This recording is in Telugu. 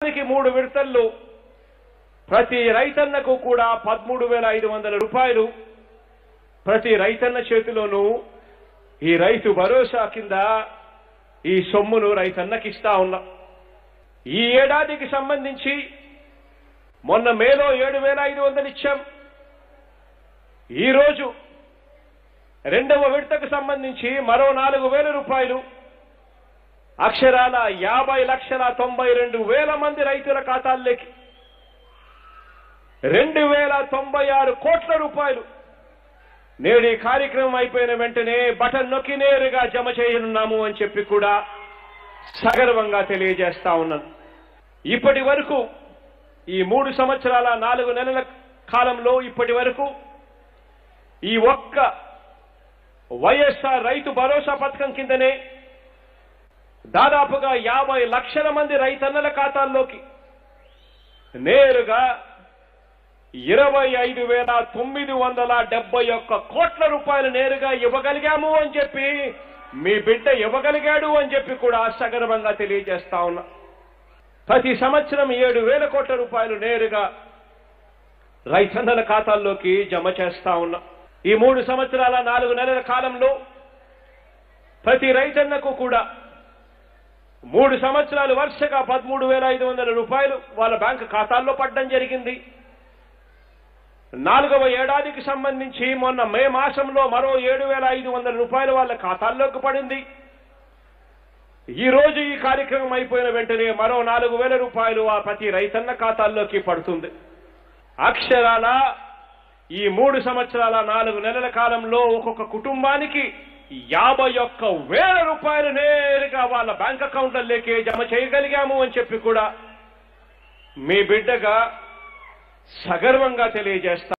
దానికి మూడు విడతల్లో ప్రతి రైతన్నకు కూడా పదమూడు వేల ఐదు వందల రూపాయలు ప్రతి రైతన్న చేతిలోనూ ఈ రైతు భరోసా కింద ఈ సొమ్మును రైతన్నకి ఇస్తా ఉన్నాం ఈ ఏడాదికి సంబంధించి మొన్న మేలో ఏడు వేల ఐదు వందలు ఇచ్చాం ఈరోజు రెండవ విడతకు సంబంధించి మరో నాలుగు వేల రూపాయలు అక్షరాల యాభై లక్షల తొంభై రెండు వేల మంది రైతుల ఖాతాల్లోకి రెండు వేల తొంభై ఆరు కోట్ల రూపాయలు నేడు ఈ కార్యక్రమం అయిపోయిన వెంటనే బటన్ నొక్కి నేరుగా జమ చేయనున్నాము అని చెప్పి కూడా సగర్వంగా తెలియజేస్తా ఉన్నాను ఇప్పటి వరకు ఈ మూడు సంవత్సరాల నాలుగు నెలల కాలంలో ఇప్పటి వరకు ఈ ఒక్క వైఎస్ఆర్ రైతు భరోసా పథకం కిందనే దాదాపుగా యాభై లక్షల మంది రైతన్నల ఖాతాల్లోకి నేరుగా ఇరవై ఐదు వేల తొమ్మిది వందల డెబ్బై ఒక్క కోట్ల రూపాయలు నేరుగా ఇవ్వగలిగాము అని చెప్పి మీ బిడ్డ ఇవ్వగలిగాడు అని చెప్పి కూడా సగర్వంగా తెలియజేస్తా ఉన్నా ప్రతి సంవత్సరం ఏడు వేల కోట్ల రూపాయలు నేరుగా రైతన్నల ఖాతాల్లోకి జమ చేస్తా ఉన్నా ఈ మూడు సంవత్సరాల నాలుగు నెలల కాలంలో ప్రతి రైతన్నకు కూడా మూడు సంవత్సరాలు వరుసగా పదమూడు వేల ఐదు వందల రూపాయలు వాళ్ళ బ్యాంకు ఖాతాల్లో పడడం జరిగింది నాలుగవ ఏడాదికి సంబంధించి మొన్న మే మాసంలో మరో ఏడు వేల ఐదు వందల రూపాయలు వాళ్ళ ఖాతాల్లోకి పడింది ఈ రోజు ఈ కార్యక్రమం అయిపోయిన వెంటనే మరో నాలుగు వేల రూపాయలు ఆ ప్రతి రైతన్న ఖాతాల్లోకి పడుతుంది అక్షరాల ఈ మూడు సంవత్సరాల నాలుగు నెలల కాలంలో ఒక్కొక్క కుటుంబానికి యాభై ఒక్క వేల రూపాయలు నేరుగా వాళ్ళ బ్యాంక్ అకౌంట్లలోకి జమ చేయగలిగాము అని చెప్పి కూడా మీ బిడ్డగా సగర్వంగా తెలియజేస్తా